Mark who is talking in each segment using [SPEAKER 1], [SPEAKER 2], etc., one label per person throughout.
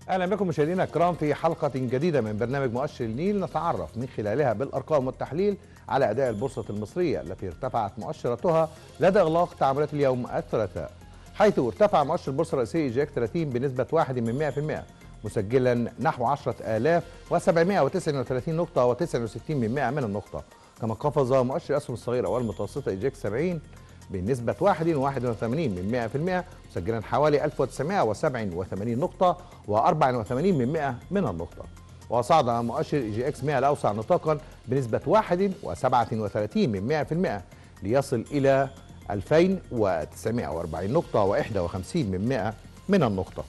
[SPEAKER 1] اهلا بكم مشاهدينا الكرام في حلقه جديده من برنامج مؤشر النيل نتعرف من خلالها بالارقام والتحليل على اداء البورصه المصريه التي ارتفعت مؤشراتها لدى اغلاق تعاملات اليوم الثلاثاء حيث ارتفع مؤشر البورصه الرئيسي جاك 30 بنسبه 1 من 100% مسجلا نحو 10739 نقطه و69 من 100 من النقطه كما قفز مؤشر الاسهم الصغيره والمتوسطه جاك 70 بنسبة 1.81 من 100% مسجلا حوالي 1987 نقطة و84 من 100 من النقطة وصعد مؤشر جي اكس 100 الأوسع نطاقا بنسبة 1.37 من 100% ليصل إلى 2940 نقطة و51 من 100 من النقطة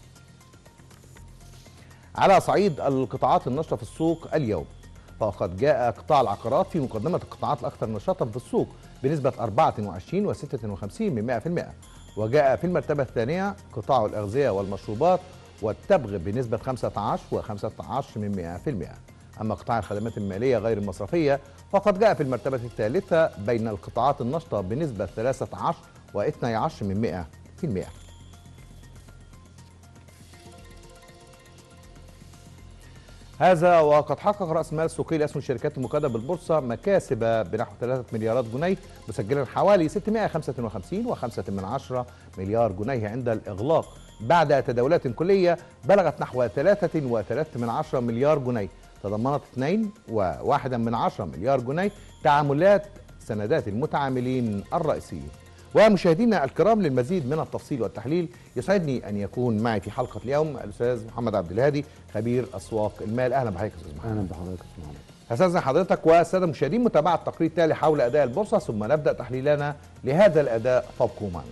[SPEAKER 1] على صعيد القطاعات النشطة في السوق اليوم فقد جاء قطاع العقارات في مقدمة القطاعات الأكثر نشاطا في السوق بنسبة 24 و56 من 100% وجاء في المرتبة الثانية قطاع الأغذية والمشروبات والتبغ بنسبة 15 و15 من 100% أما قطاع الخدمات المالية غير المصرفية فقد جاء في المرتبة الثالثة بين القطاعات النشطة بنسبة 13 و12 من 100% هذا وقد حقق راس مال السوقي لاسهم الشركات المقيده بالبورصه مكاسب بنحو 3 مليارات جنيه مسجلا حوالي 655 و5 من عشرة مليار جنيه عند الاغلاق بعد تداولات كليه بلغت نحو 3 و3 من عشرة مليار جنيه تضمنت 2 و1 من عشرة مليار جنيه تعاملات سندات المتعاملين الرئيسيين ومشاهدينا الكرام للمزيد من التفصيل والتحليل يسعدني ان يكون معي في حلقه اليوم الاستاذ محمد عبد الهادي خبير اسواق المال اهلا بحضرتك استاذ محمد
[SPEAKER 2] اهلا بحضرتك استاذ محمد
[SPEAKER 1] استاذن حضرتك والساده المشاهدين متابعه التقرير التالي حول اداء البورصه ثم نبدا تحليلنا لهذا الاداء فابقوا معنا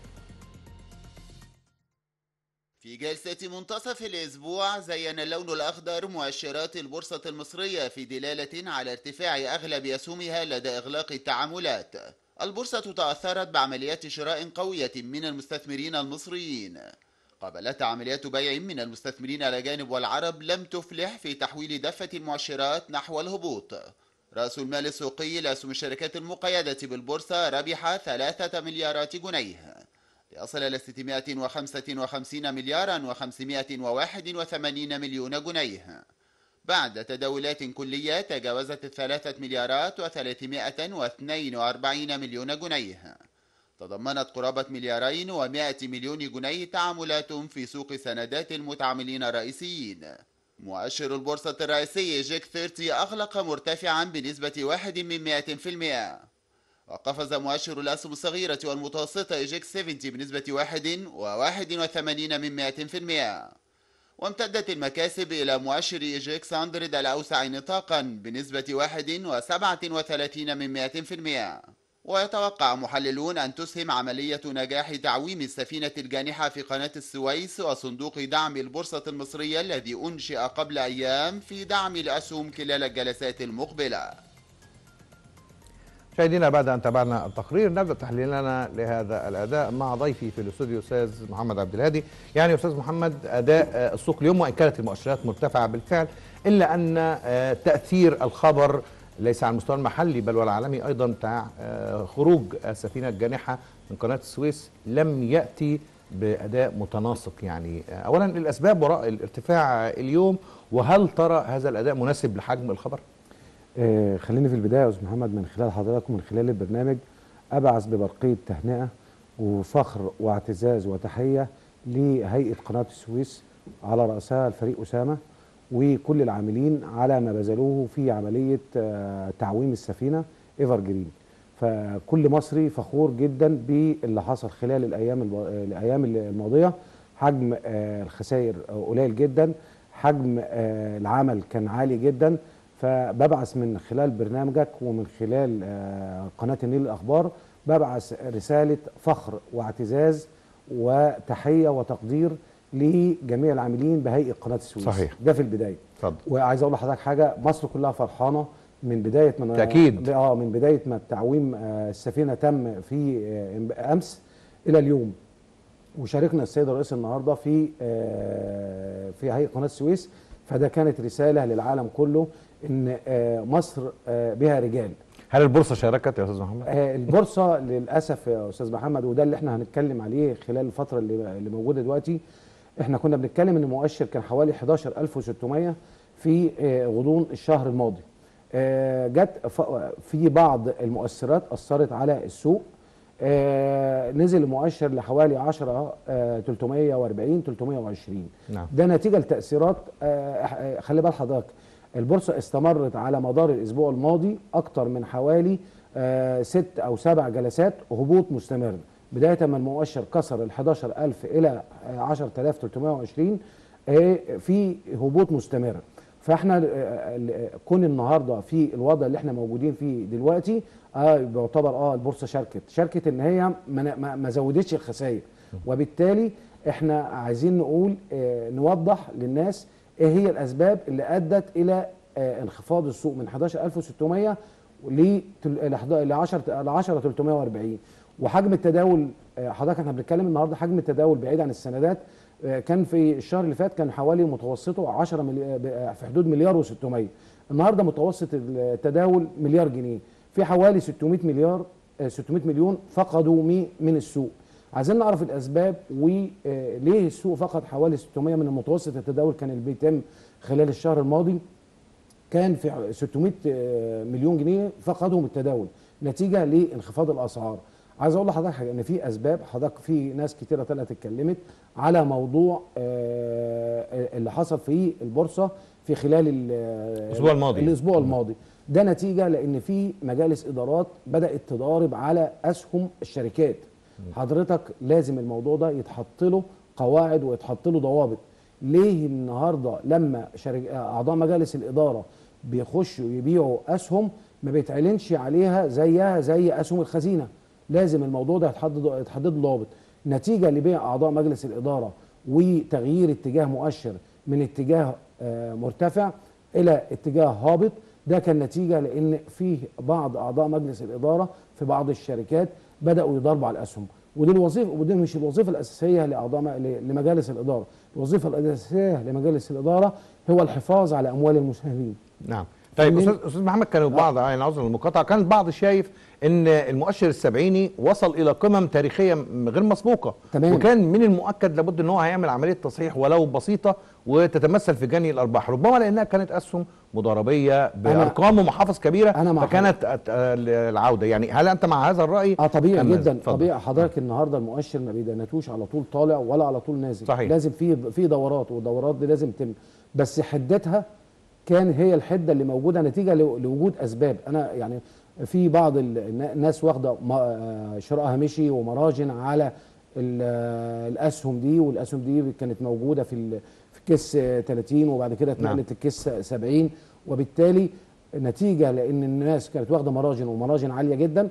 [SPEAKER 3] في جلسة منتصف الأسبوع زين اللون الأخضر مؤشرات البورصة المصرية في دلالة على ارتفاع أغلب أسهمها لدى إغلاق التعاملات البورصة تأثرت بعمليات شراء قوية من المستثمرين المصريين قابلت عمليات بيع من المستثمرين الأجانب والعرب لم تفلح في تحويل دفة المؤشرات نحو الهبوط رأس المال السوقي لأسهم الشركات المقيدة بالبورصة ربح ثلاثة مليارات جنيه ليصل إلى 655 مليارا و581 مليون جنيه بعد تداولات كلية تجاوزت الثلاثة مليارات وثلاثمائة واثنين وأربعين مليون جنيه تضمنت قرابة مليارين ومائة مليون جنيه تعاملات في سوق سندات المتعاملين الرئيسيين مؤشر البورصة الرئيسي جيك 30 أغلق مرتفعا بنسبة واحد من مائة في المئة وقفز مؤشر الأسهم الصغيرة والمتوسطة جيك 70 بنسبة واحد وواحد وثمانين من مائة في المئة وامتدت المكاسب إلى مؤشر إيجيكس 100 الأوسع نطاقا بنسبة واحد وسبعة وثلاثين من مائة في المئة ويتوقع محللون أن تسهم عملية نجاح تعويم السفينة الجانحة في قناة السويس وصندوق دعم البورصة المصرية الذي أنشئ قبل أيام في دعم الأسهم خلال الجلسات المقبلة
[SPEAKER 1] مشاهدينا بعد ان تابعنا التقرير نبدا تحليلنا لهذا الاداء مع ضيفي في الاستوديو استاذ محمد عبد الهادي يعني استاذ محمد اداء السوق اليوم وان كانت المؤشرات مرتفعه بالفعل الا ان تاثير الخبر ليس على المستوى المحلي بل والعالمي ايضا بتاع خروج السفينه الجانحه من قناه السويس لم ياتي باداء متناسق يعني اولا الاسباب وراء الارتفاع اليوم وهل ترى هذا الاداء مناسب لحجم الخبر؟
[SPEAKER 2] آه خليني في البدايه يا استاذ محمد من خلال حضرتك ومن خلال البرنامج ابعث ببرقيه تهنئه وفخر واعتزاز وتحيه لهيئه قناه السويس على راسها الفريق اسامه وكل العاملين على ما بذلوه في عمليه آه تعويم السفينه ايفر جرين فكل مصري فخور جدا باللي حصل خلال الايام الايام الماضيه حجم آه الخسائر قليل جدا حجم العمل كان عالي جدا فببعث من خلال برنامجك ومن خلال قناة النيل الأخبار ببعث رسالة فخر واعتزاز وتحية وتقدير لجميع العاملين بهيئة قناة السويس
[SPEAKER 1] صحيح
[SPEAKER 2] ده في البداية
[SPEAKER 1] اتفضل
[SPEAKER 2] وعايز أقول لحضرتك حاجة مصر كلها فرحانة من بداية ما
[SPEAKER 1] تأكيد
[SPEAKER 2] اه من بداية ما التعويم السفينة تم في أمس إلى اليوم وشاركنا السيد الرئيس النهارده في في هيئة قناة السويس فده كانت رسالة للعالم كله ان مصر بها رجال
[SPEAKER 1] هل البورصه شاركت يا استاذ محمد؟
[SPEAKER 2] البورصه للاسف يا استاذ محمد وده اللي احنا هنتكلم عليه خلال الفتره اللي اللي موجوده دلوقتي احنا كنا بنتكلم ان المؤشر كان حوالي 11600 في آه، غضون الشهر الماضي آه، جت ف- في بعض المؤثرات اثرت على السوق آه، نزل المؤشر لحوالي 10 آه، 340 320
[SPEAKER 1] نعم.
[SPEAKER 2] ده نتيجه لتاثيرات آه، آه، خلي بال حضرتك البورصه استمرت على مدار الاسبوع الماضي اكتر من حوالي آه، ست او سبع جلسات هبوط مستمر بدايه ما المؤشر كسر ال 11000 الى آه، 10320 آه، في هبوط مستمر فاحنا آه، آه، كون النهارده في الوضع اللي احنا موجودين فيه دلوقتي اه بيعتبر اه البورصه شاركت شاركت ان هي ما, ما, ما زودتش الخسائر وبالتالي احنا عايزين نقول آه نوضح للناس ايه هي الاسباب اللي ادت الى آه انخفاض السوق من 11600 ل ل 10 ل 10340 وحجم التداول آه، حضرتك احنا بنتكلم النهارده حجم التداول بعيد عن السندات آه، كان في الشهر اللي فات كان حوالي متوسطه 10 ملي... ب- في حدود مليار و600 النهارده متوسط التداول مليار جنيه في حوالي 600 مليار آه، 600 مليون فقدوا مي- من السوق عايزين نعرف الاسباب وليه السوق فقد حوالي 600 من المتوسط التداول كان اللي بيتم خلال الشهر الماضي كان في 600 آه، مليون جنيه فقدهم التداول نتيجه لانخفاض الاسعار عايز اقول لحضرتك حاجه ان في اسباب حضرتك في ناس كتيره طلعت اتكلمت على موضوع آه، اللي حصل في البورصه في خلال ال-
[SPEAKER 1] الأسبوع الماضي.
[SPEAKER 2] الاسبوع الماضي ده نتيجه لان في مجالس ادارات بدات تضارب على اسهم الشركات حضرتك لازم الموضوع ده يتحط له قواعد ويتحط له ضوابط ليه النهارده لما شرك... اعضاء مجالس الاداره بيخشوا يبيعوا اسهم ما بيتعلنش عليها زيها زي اسهم الخزينه لازم الموضوع ده يتحدد يتحدد له ضوابط نتيجه لبيع اعضاء مجلس الاداره وتغيير اتجاه مؤشر من اتجاه آه، مرتفع الى اتجاه هابط ده كان نتيجه لان فيه بعض اعضاء مجلس الاداره في بعض الشركات بداوا يضربوا على الاسهم ودي الوظيفه ودي مش الوظيفه الاساسيه لاعضاء م- ل- لمجالس الاداره الوظيفه الاساسيه لمجالس الاداره هو الحفاظ على اموال المساهمين
[SPEAKER 1] نعم طيب
[SPEAKER 2] من-
[SPEAKER 1] استاذ استاذ محمد كان البعض انا عذر المقاطعه كان البعض شايف ان المؤشر السبعيني وصل الى قمم تاريخيه م- غير مسبوقه
[SPEAKER 2] تمام.
[SPEAKER 1] وكان من المؤكد لابد ان هو هيعمل عمليه تصحيح ولو بسيطه وتتمثل في جني الارباح ربما لانها كانت اسهم مضاربيه بارقام ومحافظ كبيره
[SPEAKER 2] أنا مع
[SPEAKER 1] فكانت أت- العوده يعني هل انت مع هذا الراي
[SPEAKER 2] اه طبيعي
[SPEAKER 1] أم ماذا؟
[SPEAKER 2] جدا
[SPEAKER 1] اتفضل.
[SPEAKER 2] طبيعي حضرتك النهارده المؤشر ما بيدنتوش على طول طالع ولا على طول نازل
[SPEAKER 1] صحيح.
[SPEAKER 2] لازم في في دورات والدورات دي لازم تتم بس حدتها كان هي الحده اللي موجوده نتيجه لو- لوجود اسباب انا يعني في بعض ال- النا- الناس واخده م- آه، شراء هامشي ومراجن على ال- آه، الاسهم دي والاسهم دي كانت موجوده في ال- في كيس آه، 30 وبعد كده
[SPEAKER 1] نعم.
[SPEAKER 2] اتنقلت الكيس 70 وبالتالي نتيجه لان الناس كانت واخده مراجن ومراجن عاليه جدا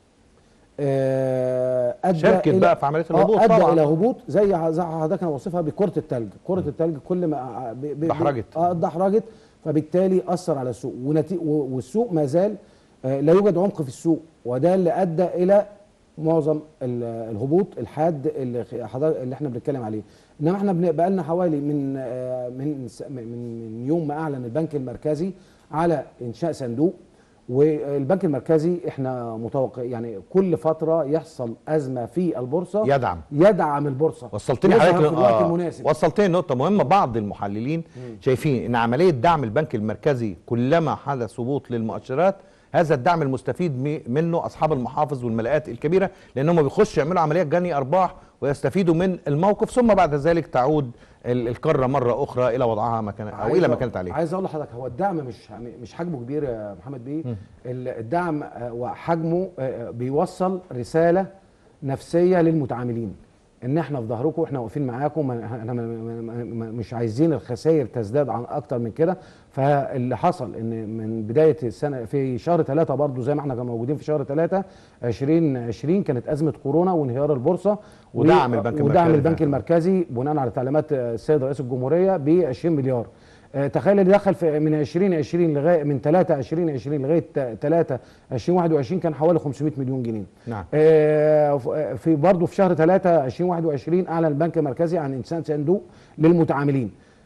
[SPEAKER 2] آه، ادى
[SPEAKER 1] شاركت
[SPEAKER 2] إلى-
[SPEAKER 1] بقى في عمليه
[SPEAKER 2] آه،
[SPEAKER 1] الهبوط
[SPEAKER 2] ادى
[SPEAKER 1] طبعا
[SPEAKER 2] الى هبوط زي زي حضرتك انا وصفها بكره الثلج كره الثلج كل ما ب- ب- ب-
[SPEAKER 1] دحرجت.
[SPEAKER 2] اه دحرجت فبالتالي اثر على السوق ونتي... و- والسوق ما زال آه، لا يوجد عمق في السوق وده اللي ادى الى معظم ال- الهبوط الحاد اللي خ- حضر- اللي احنا بنتكلم عليه انما احنا بن- بقالنا حوالي من آه، من س- من من يوم ما اعلن البنك المركزي على انشاء صندوق والبنك المركزي احنا متوقع يعني كل فتره يحصل ازمه في البورصه
[SPEAKER 1] يدعم
[SPEAKER 2] يدعم البورصه
[SPEAKER 1] وصلتني
[SPEAKER 2] يظهر
[SPEAKER 1] حضرتك
[SPEAKER 2] في الوقت
[SPEAKER 1] آه،
[SPEAKER 2] المناسب
[SPEAKER 1] وصلتني نقطة مهمة بعض المحللين شايفين ان عملية دعم البنك المركزي كلما حدث هبوط للمؤشرات هذا الدعم المستفيد مي- منه اصحاب المحافظ والملاءات الكبيره لانهم بيخشوا يعملوا عمليات جني ارباح ويستفيدوا من الموقف ثم بعد ذلك تعود ال- القاره مره اخرى الى وضعها مكان او
[SPEAKER 2] عايز
[SPEAKER 1] الى
[SPEAKER 2] أ-
[SPEAKER 1] ما كانت عليه
[SPEAKER 2] عايز اقول لحضرتك هو الدعم مش يعني مش حجمه كبير يا محمد بيه ال- الدعم آه، وحجمه آه، بيوصل رساله نفسيه للمتعاملين ان احنا في ظهركم واحنا واقفين معاكم ما- احنا ما- ما- ما- ما- مش عايزين الخسائر تزداد عن اكتر من كده فاللي حصل ان من بدايه السنه في شهر ثلاثة برضو زي ما احنا كنا موجودين في شهر ثلاثة 2020 كانت ازمه كورونا وانهيار البورصه و-
[SPEAKER 1] ودعم البنك
[SPEAKER 2] ودعم
[SPEAKER 1] المركزي.
[SPEAKER 2] البنك المركزي بناء على تعليمات آه، السيد رئيس الجمهوريه ب 20 مليار آه، تخيل اللي دخل في من 2020 لغايه من 3 2020 لغايه 3 2021 كان حوالي 500 مليون جنيه
[SPEAKER 1] نعم
[SPEAKER 2] آه، ف- آه، في برضه في شهر 3 2021 اعلن البنك المركزي عن انشاء صندوق للمتعاملين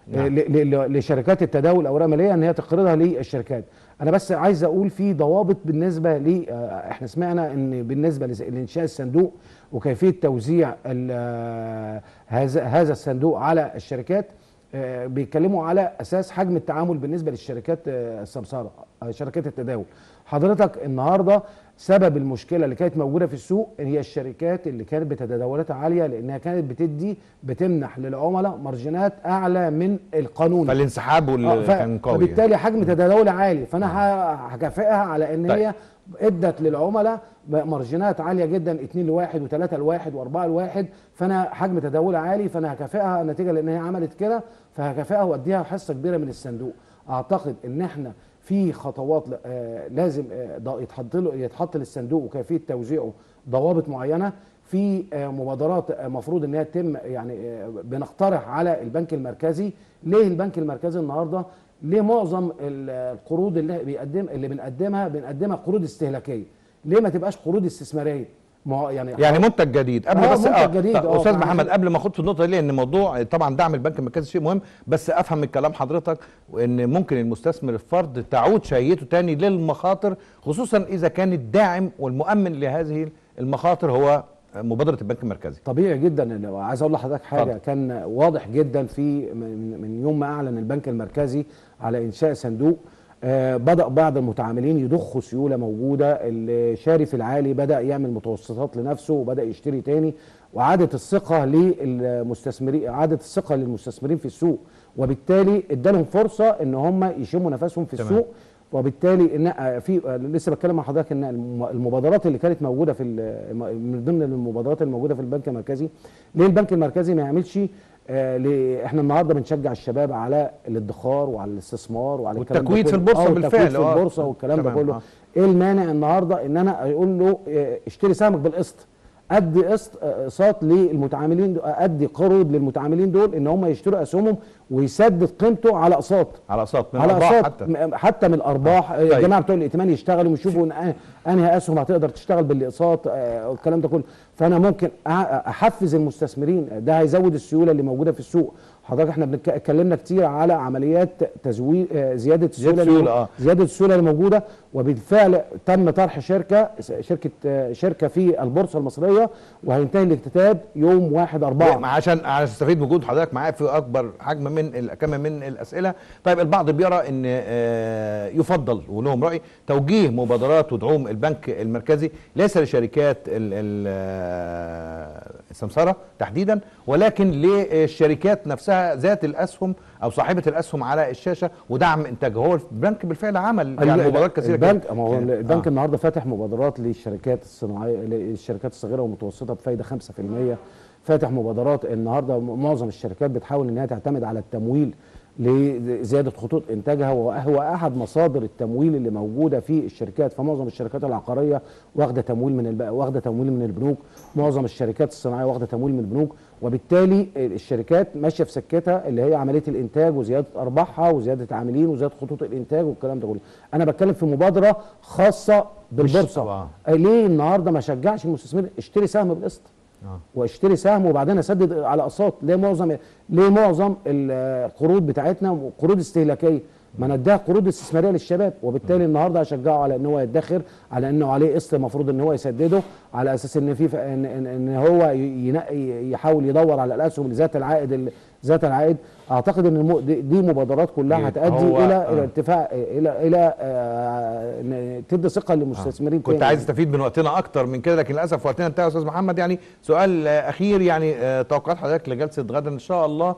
[SPEAKER 1] نعم.
[SPEAKER 2] ل- ل- ل- لشركات التداول الاوراق الماليه ان هي تقرضها للشركات انا بس عايز اقول في ضوابط بالنسبه ل آه، احنا سمعنا ان بالنسبه لس- لانشاء الصندوق وكيفيه توزيع ال- آه، هذا هذا الصندوق على الشركات آه، بيتكلموا على اساس حجم التعامل بالنسبه للشركات آه، السمساره آه، شركات التداول حضرتك النهارده سبب المشكله اللي كانت موجوده في السوق هي الشركات اللي كانت بتداولاتها عاليه لانها كانت بتدي بتمنح للعملاء مارجينات اعلى من القانون
[SPEAKER 1] فالانسحاب
[SPEAKER 2] آه،
[SPEAKER 1] واللي
[SPEAKER 2] ف-
[SPEAKER 1] كان قوي يعني.
[SPEAKER 2] فبالتالي حجم تداولها عالي فانا ه- هكافئها على ان
[SPEAKER 1] طيب.
[SPEAKER 2] هي ادت للعملاء مارجينات عاليه جدا 2 لواحد و3 لواحد و4 لواحد فانا حجم تداولها عالي فانا هكافئها نتيجه لان هي عملت كده فهكافئها واديها حصه كبيره من الصندوق اعتقد ان احنا في خطوات ل- آه، لازم آه، ض- يتحط له يتحط للصندوق وكيفيه توزيعه ضوابط معينه في آه، مبادرات آه، مفروض ان هي تتم يعني آه، بنقترح على البنك المركزي ليه البنك المركزي النهارده ليه معظم ال- القروض اللي بيقدم اللي بنقدمها بنقدمها قروض استهلاكيه ليه ما تبقاش قروض استثماريه ما هو يعني
[SPEAKER 1] يعني منتج جديد قبل
[SPEAKER 2] آه،
[SPEAKER 1] بس
[SPEAKER 2] منتج جديد،
[SPEAKER 1] طب
[SPEAKER 2] آه،
[SPEAKER 1] استاذ
[SPEAKER 2] فعشان-
[SPEAKER 1] محمد قبل ما اخد في النقطه دي لان موضوع طبعا دعم البنك المركزي شيء مهم بس افهم من كلام حضرتك ان ممكن المستثمر الفرد تعود شهيته تاني للمخاطر خصوصا اذا كان الداعم والمؤمن لهذه المخاطر هو مبادره البنك المركزي
[SPEAKER 2] طبيعي جدا لو عايز اقول لحضرتك حاجه
[SPEAKER 1] اتفضل.
[SPEAKER 2] كان واضح جدا في من من يوم ما اعلن البنك المركزي على انشاء صندوق آه، بدا بعض المتعاملين يضخوا سيوله موجوده الشاري في العالي بدا يعمل متوسطات لنفسه وبدا يشتري تاني وعادت الثقه للمستثمرين عادت الثقه للمستثمرين في السوق وبالتالي ادالهم فرصه ان هم يشموا نفسهم في
[SPEAKER 1] تمام.
[SPEAKER 2] السوق وبالتالي ان آه، في آه، لسه بتكلم مع حضرتك ان الم- المبادرات اللي كانت موجوده في ال- من ضمن المبادرات الموجوده في البنك المركزي ليه البنك المركزي ما يعملش آه ليه احنا النهارده بنشجع الشباب على الادخار وعلى الاستثمار وعلى الكلام ده
[SPEAKER 1] والتكويد في
[SPEAKER 2] كله.
[SPEAKER 1] البورصة
[SPEAKER 2] آه، والتكويد
[SPEAKER 1] بالفعل،
[SPEAKER 2] في
[SPEAKER 1] آه.
[SPEAKER 2] البورصه والكلام ده
[SPEAKER 1] تمام،
[SPEAKER 2] كله
[SPEAKER 1] آه.
[SPEAKER 2] ايه المانع النهارده ان انا اقول له آه، اشتري سهمك بالقسط ادي قسط آه، اقساط للمتعاملين دو- ادي قروض للمتعاملين دول ان هم يشتروا اسهمهم ويسدد قيمته على اقساط
[SPEAKER 1] على اقساط من
[SPEAKER 2] على
[SPEAKER 1] الارباح
[SPEAKER 2] اقساط
[SPEAKER 1] حتى
[SPEAKER 2] م- حتى من الارباح
[SPEAKER 1] طيب.
[SPEAKER 2] الجماعه بتوع الائتمان يشتغلوا ويشوفوا إن أ- انهي اسهم هتقدر تشتغل بالاقساط آه، والكلام ده كله فانا ممكن أ- احفز المستثمرين ده هيزود السيوله اللي موجوده في السوق حضرتك احنا بنتك- اتكلمنا كتير على عمليات تزويد زياده السيوله اللي
[SPEAKER 1] السيولة،
[SPEAKER 2] مو-
[SPEAKER 1] آه.
[SPEAKER 2] زياده السيوله اللي موجوده وبالفعل تم طرح شركه شركه آه، شركه في البورصه المصريه وهينتهي الاكتتاب يوم 1 4
[SPEAKER 1] ما عشان عشان استفيد من وجود حضرتك معايا في اكبر حجم من ال- كم من الاسئله طيب البعض بيرى ان آه، يفضل ولهم راي توجيه مبادرات ودعوم البنك المركزي ليس لشركات ال- ال- آه، السمسره تحديدا ولكن للشركات نفسها ذات الاسهم او صاحبه الاسهم على الشاشه ودعم انتاجها هو البنك بالفعل عمل يعني
[SPEAKER 2] ال-
[SPEAKER 1] مبادرات كثيره كده.
[SPEAKER 2] البنك ما هو
[SPEAKER 1] كان-
[SPEAKER 2] البنك
[SPEAKER 1] آه.
[SPEAKER 2] النهارده فاتح مبادرات للشركات الصناعيه للشركات الصغيره والمتوسطه بفايده 5% فاتح مبادرات النهارده معظم الشركات بتحاول انها تعتمد على التمويل لزياده خطوط انتاجها وهو احد مصادر التمويل اللي موجوده في الشركات فمعظم الشركات العقاريه واخده تمويل من الب... واخده تمويل من البنوك معظم الشركات الصناعيه واخده تمويل من البنوك وبالتالي الشركات ماشيه في سكتها اللي هي عمليه الانتاج وزياده ارباحها وزياده عاملين وزياده خطوط الانتاج والكلام ده كله انا بتكلم في مبادره خاصه بالبورصه
[SPEAKER 1] طبعا.
[SPEAKER 2] ليه النهارده ما شجعش المستثمر اشتري سهم بالقسط
[SPEAKER 1] آه.
[SPEAKER 2] واشتري سهم وبعدين اسدد على اقساط ليه معظم ليه معظم القروض بتاعتنا قروض استهلاكيه ما نديها قروض استثماريه للشباب وبالتالي النهارده هشجعه على ان هو يدخر على انه عليه قسط المفروض ان هو يسدده على اساس ان في ف- ان, إن, إن هو ينقي يحاول يدور على الاسهم ذات العائد ال- ذات العائد اعتقد ان المو- دي, دي مبادرات كلها
[SPEAKER 1] جيد.
[SPEAKER 2] هتؤدي
[SPEAKER 1] هو-
[SPEAKER 2] الى
[SPEAKER 1] آه.
[SPEAKER 2] الى ارتفاع الى الى آه، إن تدي ثقه للمستثمرين
[SPEAKER 1] كنت
[SPEAKER 2] تاني
[SPEAKER 1] عايز
[SPEAKER 2] يعني.
[SPEAKER 1] استفيد من وقتنا اكتر من كده لكن للاسف وقتنا انتهى يا استاذ محمد يعني سؤال آه، اخير يعني آه، توقعات حضرتك لجلسه غدا ان شاء الله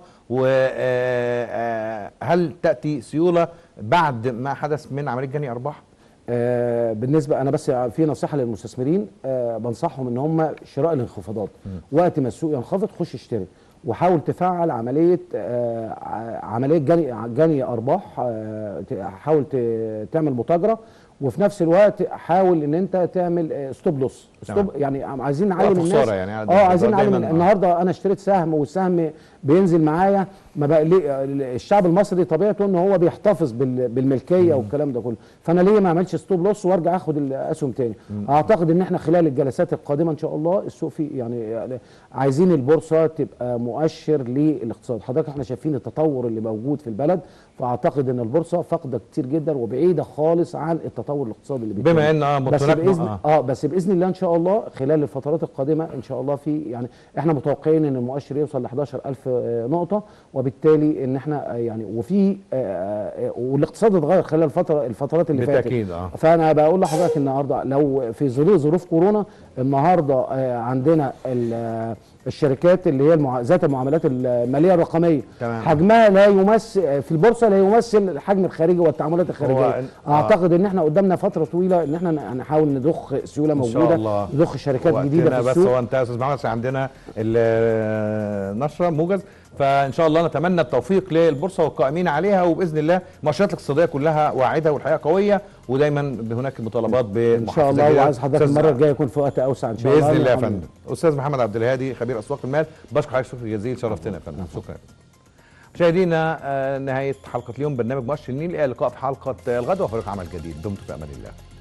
[SPEAKER 1] وهل تاتي سيوله بعد ما حدث من عمليه جني ارباح؟
[SPEAKER 2] آه بالنسبه انا بس في نصيحه للمستثمرين آه بنصحهم ان هم شراء الانخفاضات وقت ما السوق ينخفض خش اشتري وحاول تفعل عمليه آه ع- عمليه جني جني ارباح آه ت- حاول ت- تعمل متاجره وفي نفس الوقت حاول ان انت تعمل آه، ستوب لوس ستوب يعني عايزين نعلم
[SPEAKER 1] وقف
[SPEAKER 2] الناس
[SPEAKER 1] خسارة يعني
[SPEAKER 2] اه عايزين
[SPEAKER 1] دايماً
[SPEAKER 2] نعلم
[SPEAKER 1] آه.
[SPEAKER 2] النهارده انا اشتريت سهم والسهم بينزل معايا ما بقى ليه الشعب المصري طبيعته ان هو بيحتفظ بال- بالملكيه والكلام ده كله فانا ليه ما اعملش ستوب لوس وارجع اخد الاسهم تاني اعتقد ان احنا خلال الجلسات القادمه ان شاء الله السوق في يعني, يعني عايزين البورصه تبقى مؤشر للاقتصاد حضرتك احنا شايفين التطور اللي موجود في البلد فاعتقد ان البورصه فاقده كتير جدا وبعيده خالص عن التطور الاقتصادي اللي بيتم
[SPEAKER 1] بما ان آه
[SPEAKER 2] بس
[SPEAKER 1] هناك
[SPEAKER 2] باذن
[SPEAKER 1] آه.
[SPEAKER 2] اه بس باذن الله ان شاء الله خلال الفترات القادمه ان شاء الله في يعني احنا متوقعين ان المؤشر يوصل ل 11000 آه، نقطه وبالتالي ان احنا آه، يعني وفي آه، آه، والاقتصاد اتغير خلال الفتره الفترات اللي فاتت
[SPEAKER 1] بالتأكيد، آه.
[SPEAKER 2] فانا بقول لحضرتك النهارده لو في ظروف ظروف كورونا النهارده آه، عندنا ال- آه، الشركات اللي هي المع... ذات المعاملات الماليه الرقميه
[SPEAKER 1] تمام.
[SPEAKER 2] حجمها لا يمثل في البورصه لا يمثل الحجم الخارجي والتعاملات الخارجيه
[SPEAKER 1] إن- آه.
[SPEAKER 2] اعتقد ان احنا قدامنا فتره طويله ان احنا نحاول نضخ سيوله
[SPEAKER 1] إن شاء
[SPEAKER 2] موجوده
[SPEAKER 1] الله.
[SPEAKER 2] نضخ شركات جديده
[SPEAKER 1] وقتنا
[SPEAKER 2] في
[SPEAKER 1] بس
[SPEAKER 2] السوق
[SPEAKER 1] هو انت يا استاذ محمد عشان عندنا النشره موجز فان شاء الله نتمنى التوفيق للبورصه والقائمين عليها وباذن الله المؤشرات الاقتصاديه كلها واعده والحقيقه قويه ودايما هناك مطالبات
[SPEAKER 2] ان شاء الله وعايز حضرتك المره الجايه يكون في وقت اوسع ان شاء الله
[SPEAKER 1] باذن الله يا
[SPEAKER 2] الحمد
[SPEAKER 1] فندم استاذ محمد عبد الهادي خبير اسواق المال بشكر حضرتك شكر جزيل شرفتنا يا فندم شكرا مشاهدينا آه، نهايه حلقه اليوم برنامج مؤشر النيل الى اللقاء في حلقه آه، الغد وفريق عمل جديد دمتم في امان الله